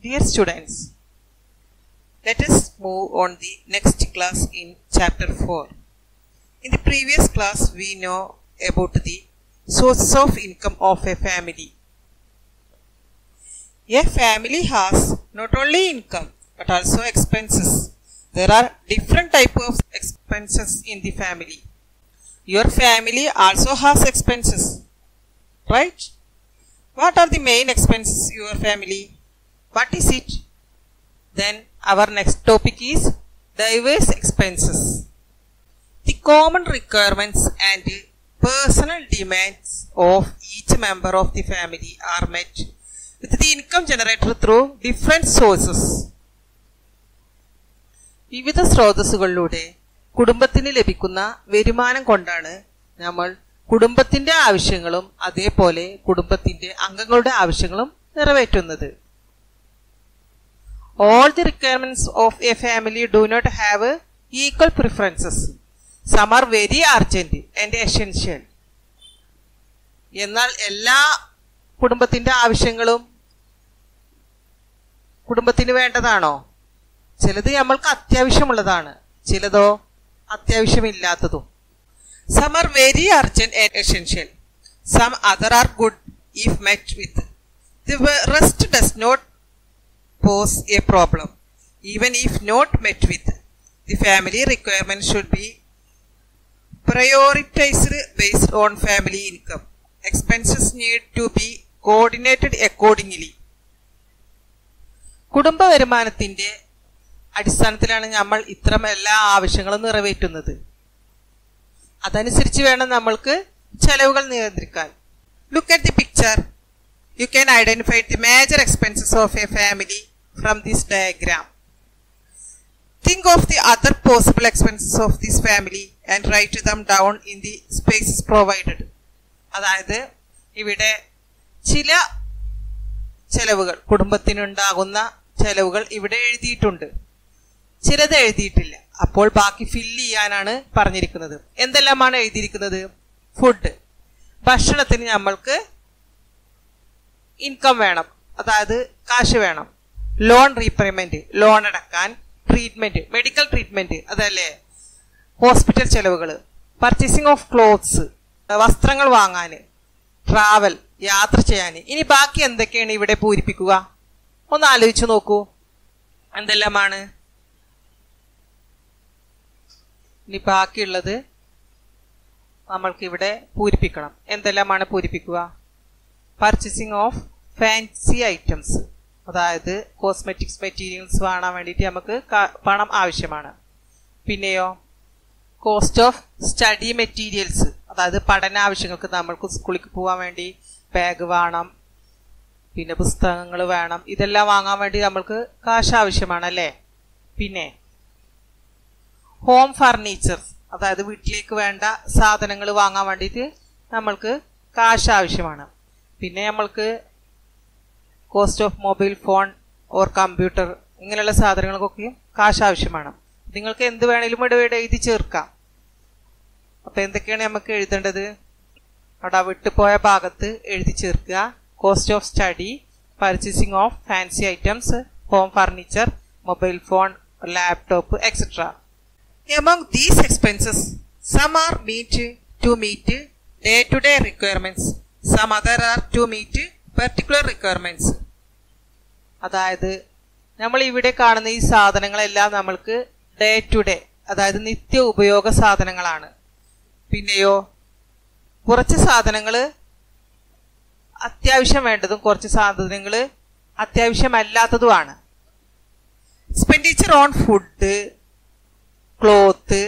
Dear students, let us move on the next class in chapter 4. In the previous class, we know about the sources of income of a family. A family has not only income but also expenses. There are different type of expenses in the family. Your family also has expenses, right? What are the main expenses your family? What is it? Then our next topic is diverse expenses. The common requirements and personal demands of each member of the family are met with the income generated through different sources. വിവിധ സ്രോതസ്സുകളിലൂടെ കുടുംബത്തിന് ലഭിക്കുന്ന വരുമാനം കൊണ്ടാണ് നമ്മൾ കുടുംബത്തിന്റെ ആവശ്യങ്ങളും അതേപോലെ കുടുംബത്തിന്റെ അംഗങ്ങളുടെ ആവശ്യങ്ങളും നിറവേറ്റുന്നത് all the requirements of a family do not have equal preferences. Some are very urgent and essential. എന്നാൽ എല്ലാ കുടുംബത്തിന്റെ ആവശ്യങ്ങളും കുടുംബത്തിന് വേണ്ടതാണോ ചിലത് നമ്മൾക്ക് അത്യാവശ്യമുള്ളതാണ് ചിലതോ അത്യാവശ്യമില്ലാത്തതും some are very urgent and essential some other are good if met with the rest does not pose a problem. Even if not met with, the family requirement should be prioritized based on family income. Expenses need to be coordinated accordingly. കുടുംബ വരുമാനത്തിന്റെ അടിസ്ഥാനത്തിലാണ് നമ്മൾ ഇത്തരം എല്ലാ ആവശ്യങ്ങളും നിറവേറ്റുന്നത് അതനുസരിച്ച് വേണം നമ്മൾക്ക് ചെലവുകൾ നിയന്ത്രിക്കാൻ look at the picture you can identify the major expenses of a family from this diagram. Think of the other possible expenses of this family and write them down in the spaces provided. അതായത് ഇവിടെ ചില ചെലവുകൾ കുടുംബത്തിനുണ്ടാകുന്ന ചെലവുകൾ ഇവിടെ എഴുതിയിട്ടുണ്ട് ചിലത് എഴുതിയിട്ടില്ല അപ്പോൾ ബാക്കി ഫില്ല് ചെയ്യാനാണ് പറഞ്ഞിരിക്കുന്നത് എന്തെല്ലാമാണ് എഴുതിയിരിക്കുന്നത് ഫുഡ് ഭക്ഷണത്തിന് നമ്മൾക്ക് ഇൻകം വേണം അതായത് കാശ് വേണം ലോൺ റീപേയ്മെന്റ് ലോൺ അടക്കാൻ ട്രീറ്റ്മെന്റ് മെഡിക്കൽ ട്രീറ്റ്മെന്റ് അതല്ലേ ഹോസ്പിറ്റൽ ചെലവുകൾ പർച്ചേസിംഗ് ഓഫ് ക്ലോത്ത്സ് വസ്ത്രങ്ങൾ വാങ്ങാൻ ട്രാവൽ യാത്ര ചെയ്യാൻ ഇനി ബാക്കി എന്തൊക്കെയാണ് ഇവിടെ പൂരിപ്പിക്കുക ഒന്ന് ആലോചിച്ച് നോക്കൂ എന്തെല്ലാമാണ് ഇനി ബാക്കിയുള്ളത് നമ്മൾക്ക് ഇവിടെ പൂരിപ്പിക്കണം എന്തെല്ലാമാണ് പൂരിപ്പിക്കുക പർച്ചേസിങ് ഓഫ് ഫാൻസി ഐറ്റംസ് അതായത് കോസ്മെറ്റിക്സ് മെറ്റീരിയൽസ് വാങ്ങാൻ വേണ്ടിയിട്ട് നമുക്ക് പണം ആവശ്യമാണ് പിന്നെയോ കോസ്റ്റ് ഓഫ് സ്റ്റഡി മെറ്റീരിയൽസ് അതായത് പഠന ആവശ്യങ്ങൾക്ക് നമ്മൾക്ക് സ്കൂളിൽ പോകാൻ വേണ്ടി ബാഗ് വേണം പിന്നെ പുസ്തകങ്ങൾ വേണം ഇതെല്ലാം വാങ്ങാൻ വേണ്ടി നമ്മൾക്ക് കാശ് ആവശ്യമാണല്ലേ പിന്നെ ഹോം ഫർണിച്ചർസ് അതായത് വീട്ടിലേക്ക് വേണ്ട സാധനങ്ങൾ വാങ്ങാൻ വേണ്ടിയിട്ട് നമ്മൾക്ക് കാശ് ആവശ്യമാണ് പിന്നെ നമ്മൾക്ക് cost of mobile phone or computer ഇങ്ങനെയുള്ള സാധനങ്ങൾക്കൊക്കെയും കാശ് ആവശ്യമാണ് നിങ്ങൾക്ക് എന്ത് വേണേലും ഇവിടെ ഇവിടെ എഴുതി ചേർക്കാം അപ്പം എന്തൊക്കെയാണ് നമുക്ക് എഴുതേണ്ടത് അവിടെ വിട്ടുപോയ ഭാഗത്ത് എഴുതി ചേർക്കുക cost of study purchasing of fancy items home furniture mobile phone laptop etcetera among these expenses some are meet to meet day to day requirements some other are to meet particular requirements അതായത് നമ്മൾ ഇവിടെ കാണുന്ന ഈ സാധനങ്ങളെല്ലാം നമ്മൾക്ക് day to day അതായത് നിത്യ ഉപയോഗ സാധനങ്ങളാണ് പിന്നെയോ കുറച്ച് സാധനങ്ങൾ അത്യാവശ്യം വേണ്ടതും കുറച്ച് സാധനങ്ങൾ അത്യാവശ്യമല്ലാത്തതുമാണ് expenditure on food cloth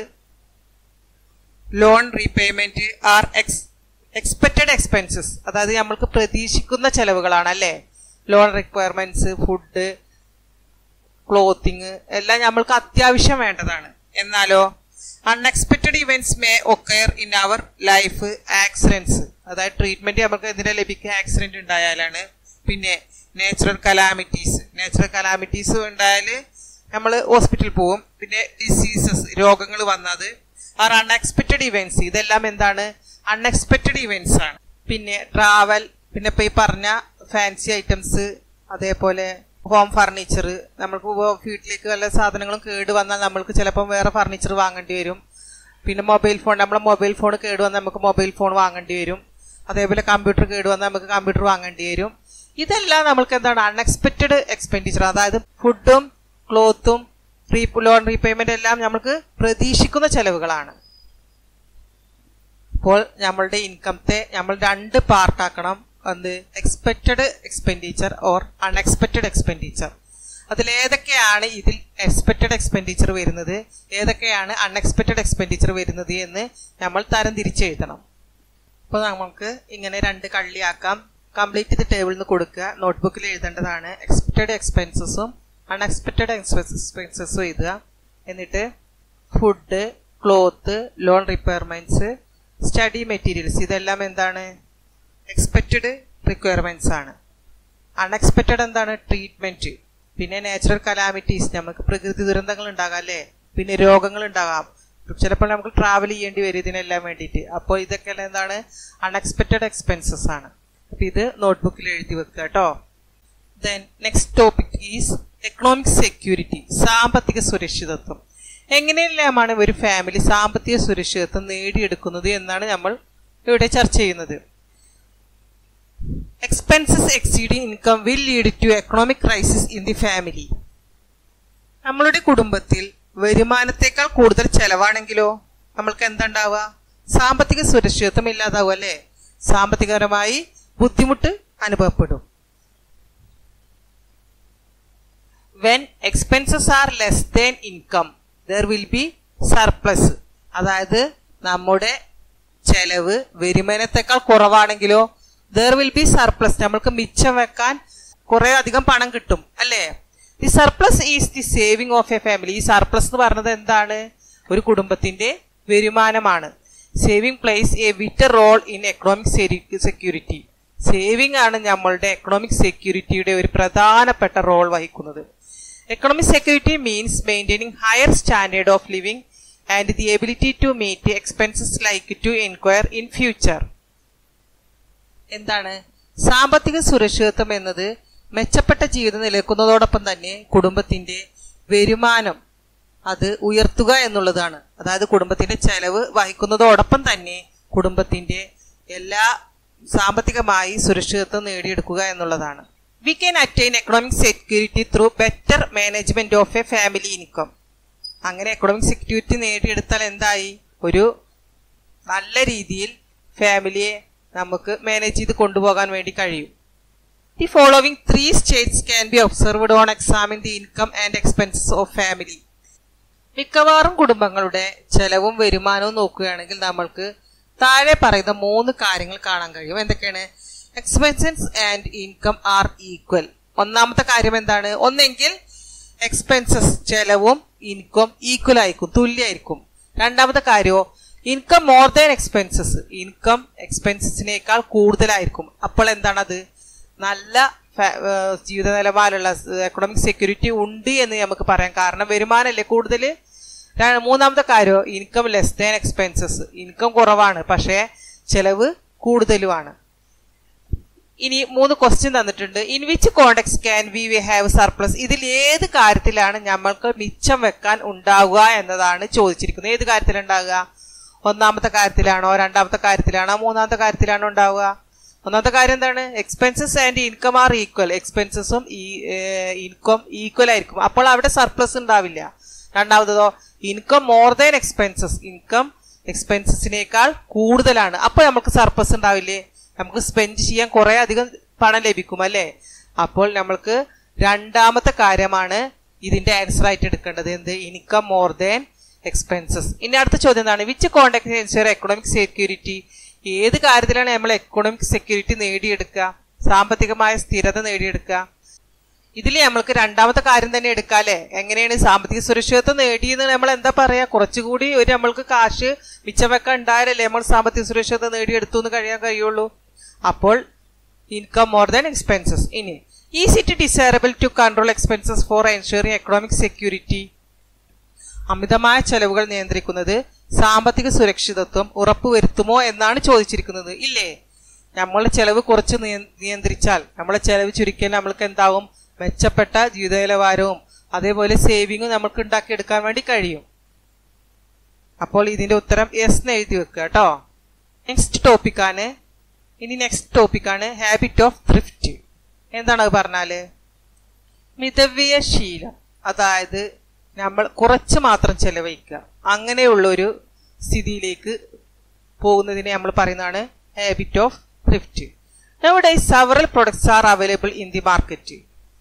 loan repayment are ex expected expenses അതായത് നമ്മൾക്ക് പ്രതീക്ഷിക്കുന്ന ചെലവുകളാണ് അല്ലേ ലോൺ റിക്വയർമെന്റ്സ് ഫുഡ് ക്ലോത്തിങ് എല്ലാം നമ്മൾക്ക് അത്യാവശ്യം വേണ്ടതാണ് എന്നാലോ unexpected events may occur in our life accidents അതായത് ട്രീറ്റ്മെന്റ് നമുക്ക് എന്തിനാ ലഭിക്കുക ആക്സിഡന്റ് ഉണ്ടായാലാണ് പിന്നെ നാച്ചുറൽ കലാമിറ്റീസ് നാച്ചുറൽ കലാമിറ്റീസ് ഉണ്ടായാൽ നമ്മൾ ഹോസ്പിറ്റലിൽ പോവും പിന്നെ ഡിസീസസ് രോഗങ്ങൾ വന്നത് ആർ അൺഎക്സ്പെക്റ്റഡ് ഇവന്റ്സ് ഇതെല്ലാം എന്താണ് അൺഎക്സ്പെക്റ്റഡ് ഇവന്റ്സ് ആണ് പിന്നെ ട്രാവൽ പിന്നെ ഇപ്പൊ ഈ പറഞ്ഞ ഫാൻസി ഐറ്റംസ് അതേപോലെ ഹോം ഫർണിച്ചർ നമ്മൾക്ക് ഇപ്പൊ വീട്ടിലേക്ക് വല്ല സാധനങ്ങളും കേട് വന്നാൽ നമ്മൾക്ക് ചിലപ്പം വേറെ ഫർണിച്ചർ വാങ്ങേണ്ടി വരും പിന്നെ മൊബൈൽ ഫോൺ നമ്മളെ മൊബൈൽ ഫോൺ കേട് വന്നാൽ നമുക്ക് മൊബൈൽ ഫോൺ വാങ്ങേണ്ടി വരും അതേപോലെ കമ്പ്യൂട്ടർ കേട് വന്നാൽ നമുക്ക് കമ്പ്യൂട്ടർ വാങ്ങേണ്ടി വരും ഇതെല്ലാം നമ്മൾക്ക് എന്താണ് അൺഎക്സ്പെക്റ്റഡ് എക്സ്പെൻഡിച്ചർ അതായത് ഫുഡും ക്ലോത്തും റീ ലോൺ റീപേയ്മെന്റ് എല്ലാം നമുക്ക് പ്രതീക്ഷിക്കുന്ന ചെലവുകളാണ് അപ്പോൾ നമ്മളുടെ ഇൻകത്തെ നമ്മൾ രണ്ട് പാർട്ടാക്കണം എന്ത് expected expenditure or unexpected expenditure അതിലേതൊക്കെയാണ് ഇതിൽ എക്സ്പെക്റ്റഡ് എക്സ്പെൻഡിച്ചർ വരുന്നത് ഏതൊക്കെയാണ് അൺഎക്സ്പെക്റ്റഡ് എക്സ്പെൻഡിച്ചർ വരുന്നത് എന്ന് നമ്മൾ തരം തിരിച്ചെഴുതണം അപ്പോൾ നമുക്ക് ഇങ്ങനെ രണ്ട് കള്ളിയാക്കാം കംപ്ലീറ്റ് ഇത് ടേബിളിൽ നിന്ന് കൊടുക്കുക നോട്ട്ബുക്കിൽ എഴുതേണ്ടതാണ് എക്സ്പെക്റ്റഡ് എക്സ്പെൻസസും അൺഎക്സ്പെക്റ്റഡ് എക്സ്പെൻസസും എഴുതുക എന്നിട്ട് food cloth loan requirements study materials ഇതെല്ലാം എന്താണ് എക്സ്പെക്റ്റഡ് റിക്വയർമെന്റ്സ് ആണ് അൺഎക്സ്പെക്റ്റഡ് എന്താണ് ട്രീറ്റ്മെന്റ് പിന്നെ നാച്ചുറൽ കലാമിറ്റീസ് നമുക്ക് പ്രകൃതി ദുരന്തങ്ങൾ ഉണ്ടാകാം അല്ലേ പിന്നെ രോഗങ്ങൾ ഉണ്ടാകാം ചിലപ്പോൾ നമുക്ക് ട്രാവൽ ചെയ്യേണ്ടി വരും ഇതിനെല്ലാം വേണ്ടിയിട്ട് അപ്പോൾ ഇതൊക്കെ എന്താണ് അൺഎക്സ്പെക്റ്റഡ് എക്സ്പെൻസസ് ആണ് അപ്പം ഇത് നോട്ട്ബുക്കിൽ എഴുതി വെക്കുക കേട്ടോ then next topic is economic security സാമ്പത്തിക സുരക്ഷിതത്വം എങ്ങനെയെല്ലാമാണ് ഒരു ഫാമിലി സാമ്പത്തിക സുരക്ഷിതത്വം നേടിയെടുക്കുന്നത് എന്നാണ് നമ്മൾ ഇവിടെ ചർച്ച ചെയ്യുന്നത് expenses exceeding income will lead to economic crisis in the family നമ്മളുടെ കുടുംബത്തിൽ വരുമാനത്തെക്കാൾ കൂടുതൽ ചെലവാണെങ്കിലോ നമ്മൾക്ക് എന്തുണ്ടാവുക സാമ്പത്തിക സുരക്ഷിതത്വം ഇല്ലാതാവും അല്ലേ സാമ്പത്തികപരമായി ബുദ്ധിമുട്ട് അനുഭവപ്പെടും when expenses are less than income there will be surplus അതായത് നമ്മുടെ ചെലവ് വരുമാനത്തെക്കാൾ കുറവാണെങ്കിലോ ദർ വിൽ ബി സർപ്ലസ് നമ്മൾക്ക് മിച്ചം വെക്കാൻ കുറെ അധികം പണം കിട്ടും അല്ലേ the surplus is the saving of a family ഈ സർപ്ലസ് എന്ന് പറഞ്ഞത് എന്താണ് ഒരു കുടുംബത്തിന്റെ വരുമാനമാണ് saving plays a vital role in economic security saving ആണ് നമ്മളുടെ എക്കണോമിക് സെക്യൂരിറ്റിയുടെ ഒരു പ്രധാനപ്പെട്ട റോൾ വഹിക്കുന്നത് economic security means maintaining higher standard of living and the ability to meet expenses like to enquire in future എന്താണ് സാമ്പത്തിക സുരക്ഷിതത്വം എന്നത് മെച്ചപ്പെട്ട ജീവിതം നിലനിൽക്കുന്നതോടൊപ്പം തന്നെ കുടുംബത്തിന്റെ വരുമാനം അത് ഉയർത്തുക എന്നുള്ളതാണ് അതായത് കുടുംബത്തിന്റെ ചെലവ് വഹിക്കുന്നതോടൊപ്പം തന്നെ കുടുംബത്തിന്റെ എല്ലാ സാമ്പത്തികമായി സുരക്ഷിതത്വം നേടിയെടുക്കുക എന്നുള്ളതാണ് we can attain economic security through better management of a family income അങ്ങനെ എക്കണോമിക് സെക്യൂരിറ്റി നേടിയെടുത്താൽ എന്തായി ഒരു നല്ല രീതിയിൽ ഫാമിലിയെ നമുക്ക് മാനേജ് ചെയ്ത് കൊണ്ടുപോകാൻ വേണ്ടി കഴിയും the following three states can be observed on examine the income and expenses of family മിക്കവാറും കുടുംബങ്ങളുടെ ചെലവും വരുമാനവും നോക്കുകയാണെങ്കിൽ നമ്മൾക്ക് താഴെ പറയുന്ന മൂന്ന് കാര്യങ്ങൾ കാണാൻ കഴിയും എന്തൊക്കെയാണ് expenses and income are equal ഒന്നാമത്തെ കാര്യം എന്താണ് ഒന്നെങ്കിൽ എക്സ്പെൻസസ് ചെലവും ഇൻകം ഈക്വൽ ആയിരിക്കും തുല്യമായിരിക്കും രണ്ടാമത്തെ കാര്യമോ income more than expenses income എക്സ്പെൻസസിനേക്കാൾ കൂടുതലായിരിക്കും അപ്പോൾ എന്താണത് നല്ല ജീവിത നിലവാരമുള്ള എക്കണോമിക് സെക്യൂരിറ്റി ഉണ്ട് എന്ന് നമുക്ക് പറയാം കാരണം വരുമാനമല്ലേ കൂടുതൽ മൂന്നാമത്തെ കാര്യം income less than expenses income കുറവാണ് പക്ഷേ ചെലവ് കൂടുതലുമാണ് ഇനി മൂന്ന് ക്വസ്റ്റ്യൻ തന്നിട്ടുണ്ട് in which contexts can we we have surplus ഇതിൽ ഏത് കാര്യത്തിലാണ് നമ്മൾക്ക് മിച്ചം വെക്കാൻ ഉണ്ടാവുക എന്നതാണ് ചോദിച്ചിരിക്കുന്നത് ഏത് കാര്യത്തിലുണ്ടാവുക ഒന്നാമത്തെ കാര്യത്തിലാണോ രണ്ടാമത്തെ കാര്യത്തിലാണോ മൂന്നാമത്തെ കാര്യത്തിലാണോ ഉണ്ടാവുക ഒന്നാമത്തെ കാര്യം എന്താണ് expenses and income are equal എക്സ്പെൻസസും ഈ ഇൻകം ഈക്വൽ ആയിരിക്കും അപ്പോൾ അവിടെ സർപ്ലസ് ഉണ്ടാവില്ല രണ്ടാമതോ income more than expenses income എക്സ്പെൻസസിനേക്കാൾ കൂടുതലാണ് അപ്പോൾ നമുക്ക് സർപ്ലസ് ഉണ്ടാവില്ലേ നമുക്ക് സ്പെൻഡ് ചെയ്യാൻ കുറെ അധികം പണം ലഭിക്കും അല്ലേ അപ്പോൾ നമ്മൾക്ക് രണ്ടാമത്തെ കാര്യമാണ് ഇതിന്റെ ആൻസർ ആയിട്ട് എടുക്കേണ്ടത് എന്ത് ഇൻകം മോർ ദാൻ എക്സ്പെൻസസ് ഇനി അടുത്ത ചോദ്യം എന്താണ് which conduct ensure economic security ഏത് കാര്യത്തിലാണ് നമ്മൾ എക്കണോമിക് സെക്യൂരിറ്റി നേടിയെടുക്കുക സാമ്പത്തികമായ സ്ഥിരത നേടിയെടുക്കുക ഇതിൽ നമ്മൾക്ക് രണ്ടാമത്തെ കാര്യം തന്നെ എടുക്കാം അല്ലേ എങ്ങനെയാണ് സാമ്പത്തിക സുരക്ഷിതത്വം നേടിയെന്ന് നമ്മൾ എന്താ പറയാ കുറച്ചുകൂടി ഒരു നമ്മൾക്ക് കാശ് മിച്ചം വെക്കാൻ ഉണ്ടായാലല്ലേ നമ്മൾ സാമ്പത്തിക സുരക്ഷിതത്വം നേടിയെടുത്തു എന്ന് കഴിയാൻ കഴിയുള്ളൂ അപ്പോൾ ഇൻകം മോർ ദാൻ എക്സ്പെൻസസ് ഇനി is it desirable to control expenses for ensuring economic security അമിതമായ ചെലവുകൾ നിയന്ത്രിക്കുന്നത് സാമ്പത്തിക സുരക്ഷിതത്വം ഉറപ്പുവരുത്തുമോ എന്നാണ് ചോദിച്ചിരിക്കുന്നത് ഇല്ലേ നമ്മളെ ചെലവ് കുറച്ച് നിയന്ത്രിച്ചാൽ നമ്മളെ ചെലവ് ചുരുക്കിയാൽ നമ്മൾക്ക് എന്താവും മെച്ചപ്പെട്ട ജീവിത നിലവാരവും അതേപോലെ സേവിങ്ങും നമുക്ക് ഉണ്ടാക്കിയെടുക്കാൻ വേണ്ടി കഴിയും അപ്പോൾ ഇതിന്റെ ഉത്തരം എസ് എന്ന് എഴുതി വെക്കുക കേട്ടോ നെക്സ്റ്റ് ടോപ്പിക്കാണ് ഇനി നെക്സ്റ്റ് ടോപ്പിക്കാണ് ഹാബിറ്റ് ഓഫ് ത്രിഫ്റ്റ് എന്താണ് അത് പറഞ്ഞാല് മിതവ്യയ ശീലം അതായത് നമ്മൾ കുറച്ച് മാത്രം ചെലവഴിക്കുക അങ്ങനെയുള്ള ഒരു സ്ഥിതിയിലേക്ക് പോകുന്നതിനെ നമ്മൾ പറയുന്നതാണ് ഹാബിറ്റ് ഓഫ് ത്രിഫ്റ്റ് ഇവിടെ several products are available in the market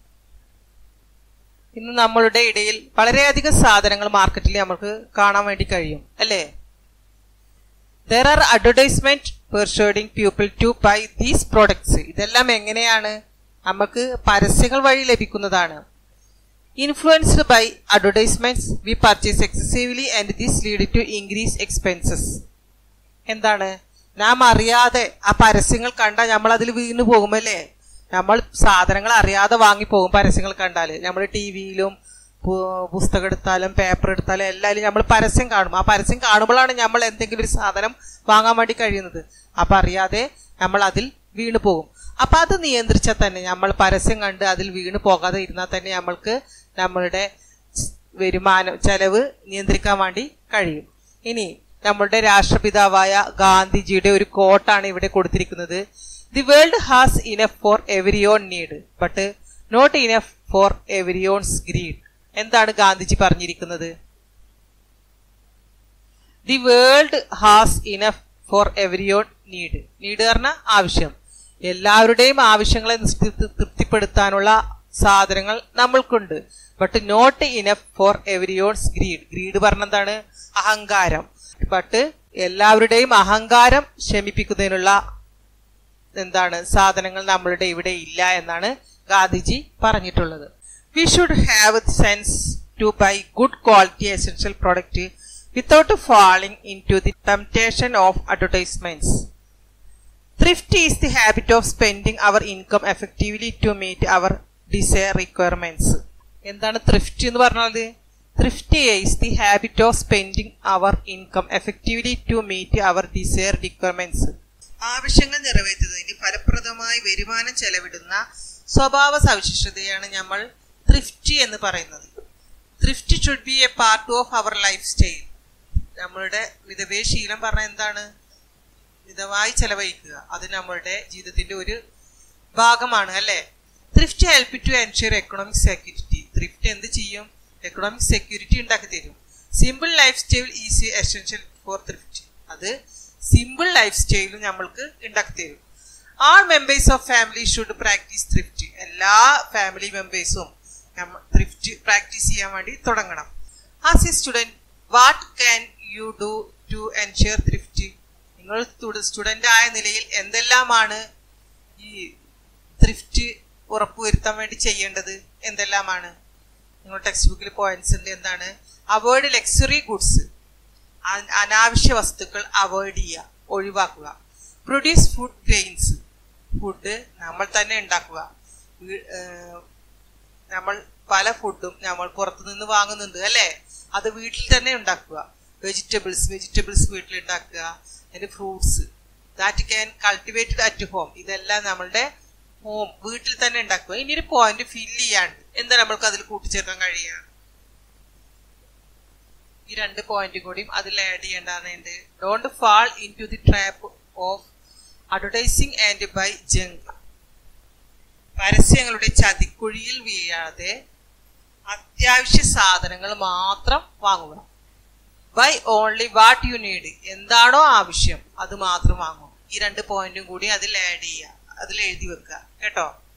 ഇന്ന് നമ്മളുടെ ഇടയിൽ വളരെയധികം സാധനങ്ങൾ മാർക്കറ്റിൽ നമുക്ക് കാണാൻ വേണ്ടി കഴിയും അല്ലേ there are advertisement persuading people to buy these products ഇതെല്ലാം എങ്ങനെയാണ് നമുക്ക് പരസ്യങ്ങൾ വഴി ലഭിക്കുന്നതാണ് influenced by advertisements we purchase excessively and this lead to increase expenses എന്താണ് നാം അറിയാതെ ആ പരസ്യങ്ങൾ കണ്ടാൽ നമ്മൾ അതിൽ വീണ് പോകുമല്ലേ നമ്മൾ സാധനങ്ങൾ അറിയാതെ വാങ്ങിപ്പോകും പരസ്യങ്ങൾ കണ്ടാൽ നമ്മൾ ടി വിയിലും പുസ്തകം എടുത്താലും പേപ്പർ എടുത്താലും എല്ലാവരും നമ്മൾ പരസ്യം കാണും ആ പരസ്യം കാണുമ്പോഴാണ് നമ്മൾ എന്തെങ്കിലും ഒരു സാധനം വാങ്ങാൻ വേണ്ടി കഴിയുന്നത് അപ്പം അറിയാതെ നമ്മൾ അതിൽ വീണ് പോകും അപ്പം അത് നിയന്ത്രിച്ചാൽ തന്നെ നമ്മൾ പരസ്യം കണ്ട് അതിൽ വീണ് പോകാതെ ഇരുന്നാൽ തന്നെ നമ്മൾക്ക് നമ്മളുടെ വരുമാനം ചെലവ് നിയന്ത്രിക്കാൻ വേണ്ടി കഴിയും ഇനി നമ്മളുടെ രാഷ്ട്രപിതാവായ ഗാന്ധിജിയുടെ ഒരു കോട്ടാണ് ഇവിടെ കൊടുത്തിരിക്കുന്നത് the world has enough for every one need but not enough for every one's greed എന്താണ് ഗാന്ധിജി പറഞ്ഞിരിക്കുന്നത് the world has enough for every one need need പറഞ്ഞ ആവശ്യം എല്ലാവരുടെയും ആവശ്യങ്ങളെ തൃപ്തിപ്പെടുത്താനുള്ള സാധനങ്ങൾ നമ്മൾക്കുണ്ട് but not enough for every one's greed greed പറഞ്ഞെന്താണ് അഹങ്കാരം ബട്ട് എല്ലാവരുടെയും അഹങ്കാരം ശമിപ്പിക്കുന്നതിനുള്ള എന്താണ് സാധനങ്ങൾ നമ്മളുടെ ഇവിടെ ഇല്ല എന്നാണ് ഗാന്ധിജി പറഞ്ഞിട്ടുള്ളത് we should have sense to buy good quality essential product without falling in to the temptation of advertisements thrift is the habit of spending our income effectively to meet our desire requirements എന്താണ് thrift എന്ന് പറഞ്ഞത് thrift is the habit of spending our income effectively to meet our desire requirements ആവശ്യങ്ങൾ നിറവേറ്റുന്നതിന് ഫലപ്രദമായി വരുമാനം ചെലവിടുന്ന സ്വഭാവ സവിശേഷതയാണ് നമ്മൾ ത്രിഫ്റ്റ് എന്ന് പറയുന്നത് thrift should be a part of our life style നമ്മളുടെ മിതവേ ശീലം പറഞ്ഞ എന്താണ് മിതമായി ചെലവഴിക്കുക അത് നമ്മളുടെ ജീവിതത്തിന്റെ ഒരു ഭാഗമാണ് അല്ലേ thrift help to ensure economic security thrift എന്ത് ചെയ്യും എക്കണോമിക് സെക്യൂരിറ്റി ഉണ്ടാക്കി തരും simple life style is essential for thrift അത് സിമ്പിൾ ലൈഫ് സ്റ്റൈലും നമ്മൾക്ക് ഉണ്ടാക്കി തരും all members of family should practice thrift എല്ലാ ഫാമിലി മെമ്പേഴ്സും ത്രിഫ്റ്റ് പ്രാക്ടീസ് ചെയ്യാൻ വേണ്ടി തുടങ്ങണം as a student what can you do to ensure thrift നിങ്ങൾ സ്റ്റുഡൻ്റ് ആയ നിലയിൽ എന്തെല്ലാമാണ് ഈ ത്രിഫ്റ്റ് ഉറപ്പുവരുത്താൻ വേണ്ടി ചെയ്യേണ്ടത് എന്തെല്ലാമാണ് നിങ്ങൾ ടെക്സ്റ്റ് ബുക്കിൽ പോയിന്റ്സ് ഉണ്ട് എന്താണ് അവോയ്ഡ് ലക്സറി ഗുഡ്സ് അനാവശ്യ വസ്തുക്കൾ അവോയ്ഡ് ചെയ്യുക ഒഴിവാക്കുക പ്രൊഡ്യൂസ് ഫുഡ് ഗ്രെയിൻസ് ഫുഡ് നമ്മൾ തന്നെ ഉണ്ടാക്കുക നമ്മൾ പല ഫുഡും നമ്മൾ പുറത്തുനിന്ന് വാങ്ങുന്നുണ്ട് അല്ലേ അത് വീട്ടിൽ തന്നെ ഉണ്ടാക്കുക വെജിറ്റബിൾസ് വെജിറ്റബിൾസ് വീട്ടിൽ ഉണ്ടാക്കുക അതിന്റെ fruits that can cultivated at home ഇതെല്ലാം നമ്മളുടെ ഹോം വീട്ടിൽ തന്നെ ഉണ്ടാക്കുക ഇനി ഒരു പോയിന്റ് ഫില്ല് ചെയ്യാണ്ട് എന്താ നമ്മൾക്ക് അതിൽ കൂട്ടിച്ചേർക്കാൻ കഴിയുക ഈ രണ്ട് പോയിന്റ് കൂടിയും അതിൽ ആഡ് ചെയ്യേണ്ടതുണ്ട് don't fall in to the trap of advertising and buy junk പരസ്യങ്ങളുടെ ചതിക്കുഴിയിൽ വീഴാതെ അത്യാവശ്യ സാധനങ്ങൾ മാത്രം വാങ്ങുക buy only what you need എന്താണോ ആവശ്യം അത് മാത്രം വാങ്ങും ഈ രണ്ട് പോയിന്റും കൂടി അതിൽ ആഡ് ചെയ്യുക അതിൽ എഴുതി വെക്കുക കേട്ടോ